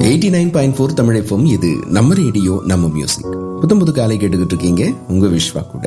eighty nine point four தமிழப்பம் இது நம்ம ரேடியோ நம்ம மியூசிக் புத்தம் புது காலை கேட்டுக்கிட்டு இருக்கீங்க உங்க விஸ்வா கூட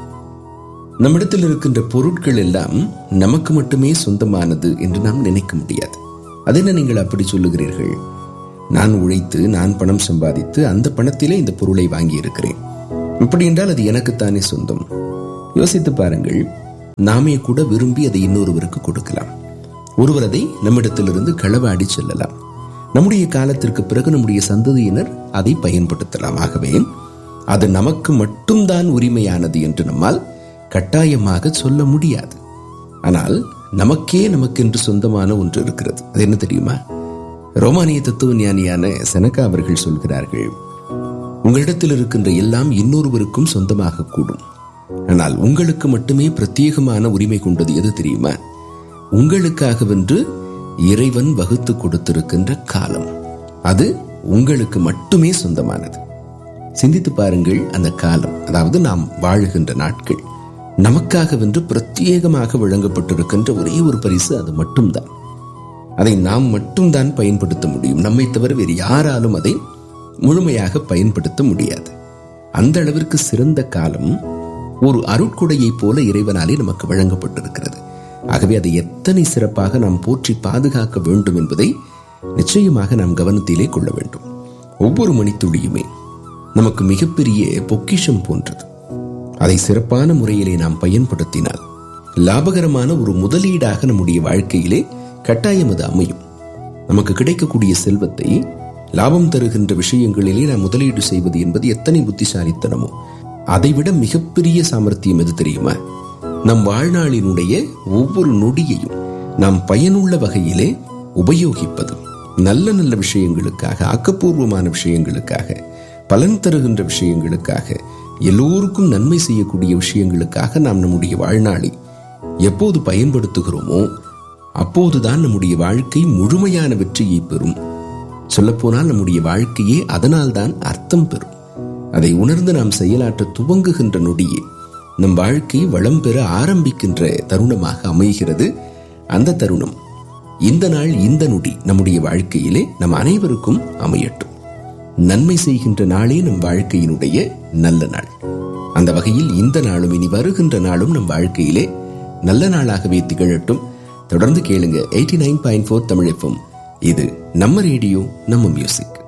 நம்மிடத்தில் இருக்கின்ற பொருட்கள் எல்லாம் நமக்கு மட்டுமே சொந்தமானது என்று நாம் நினைக்க முடியாது அது என்ன நீங்கள் அப்படி சொல்லுகிறீர்கள் நான் உழைத்து நான் பணம் சம்பாதித்து அந்த பணத்திலே இந்த பொருளை வாங்கி இருக்கிறேன் அப்படி என்றால் அது எனக்குத்தானே சொந்தம் யோசித்து பாருங்கள் நாமே கூட விரும்பி அதை இன்னொருவருக்கு கொடுக்கலாம் ஒருவர் அதை நம்மிடத்திலிருந்து களவாடி செல்லலாம் நம்முடைய காலத்திற்கு பிறகு நம்முடைய சந்ததியினர் அதை பயன்படுத்தலாம் ஆகவே அது நமக்கு மட்டும்தான் உரிமையானது என்று நம்மால் கட்டாயமாக சொல்ல முடியாது ஆனால் நமக்கே நமக்கென்று சொந்தமான ஒன்று இருக்கிறது அது என்ன தெரியுமா ரோமானிய தத்துவ ஞானியான செனக்கா அவர்கள் சொல்கிறார்கள் உங்களிடத்தில் இருக்கின்ற எல்லாம் இன்னொருவருக்கும் சொந்தமாக கூடும் ஆனால் உங்களுக்கு மட்டுமே பிரத்யேகமான உரிமை கொண்டது எது தெரியுமா உங்களுக்காகவென்று இறைவன் வகுத்து கொடுத்திருக்கின்ற காலம் அது உங்களுக்கு மட்டுமே சொந்தமானது சிந்தித்து பாருங்கள் அந்த காலம் அதாவது நாம் வாழுகின்ற நாட்கள் நமக்காகவென்று பிரத்யேகமாக வழங்கப்பட்டிருக்கின்ற ஒரே ஒரு பரிசு அது மட்டும்தான் அதை நாம் மட்டும்தான் பயன்படுத்த முடியும் நம்மை தவிர வேறு யாராலும் அதை முழுமையாக பயன்படுத்த முடியாது அந்த அளவிற்கு சிறந்த காலம் ஒரு அருட்கொடையைப் போல இறைவனாலே நமக்கு வழங்கப்பட்டிருக்கிறது ஆகவே அதை எத்தனை சிறப்பாக நாம் போற்றி பாதுகாக்க வேண்டும் என்பதை நிச்சயமாக நாம் கவனத்திலே கொள்ள வேண்டும் ஒவ்வொரு மணித்துளியுமே நமக்கு மிகப்பெரிய பொக்கிஷம் போன்றது அதை சிறப்பான முறையிலே நாம் பயன்படுத்தினால் லாபகரமான ஒரு முதலீடாக நம்முடைய வாழ்க்கையிலே கட்டாயம் அது அமையும் நமக்கு கிடைக்கக்கூடிய செல்வத்தை லாபம் தருகின்ற விஷயங்களிலே நாம் முதலீடு செய்வது என்பது எத்தனை புத்திசாலித்தனமோ அதைவிட மிகப்பெரிய சாமர்த்தியம் எது தெரியுமா நம் வாழ்நாளினுடைய ஒவ்வொரு நொடியையும் நாம் பயனுள்ள வகையிலே உபயோகிப்பது நல்ல நல்ல விஷயங்களுக்காக ஆக்கப்பூர்வமான விஷயங்களுக்காக பலன் தருகின்ற விஷயங்களுக்காக எல்லோருக்கும் நன்மை செய்யக்கூடிய விஷயங்களுக்காக நாம் நம்முடைய வாழ்நாளை எப்போது பயன்படுத்துகிறோமோ அப்போதுதான் நம்முடைய வாழ்க்கை முழுமையான வெற்றியை பெறும் சொல்லப்போனால் நம்முடைய வாழ்க்கையே அதனால்தான் அர்த்தம் பெறும் அதை உணர்ந்து நாம் செயலாற்ற துவங்குகின்ற நொடியே நம் வாழ்க்கை வளம் பெற ஆரம்பிக்கின்ற தருணமாக அமைகிறது அந்த தருணம் இந்த நாள் இந்த நொடி நம்முடைய வாழ்க்கையிலே நம் அனைவருக்கும் அமையட்டும் நன்மை செய்கின்ற நாளே நம் வாழ்க்கையினுடைய நல்ல நாள் அந்த வகையில் இந்த நாளும் இனி வருகின்ற நாளும் நம் வாழ்க்கையிலே நல்ல நாளாகவே திகழட்டும் தொடர்ந்து கேளுங்க eighty nine point four Tamil இது நம்ம ரேடியோ நம்ம மியூசிக்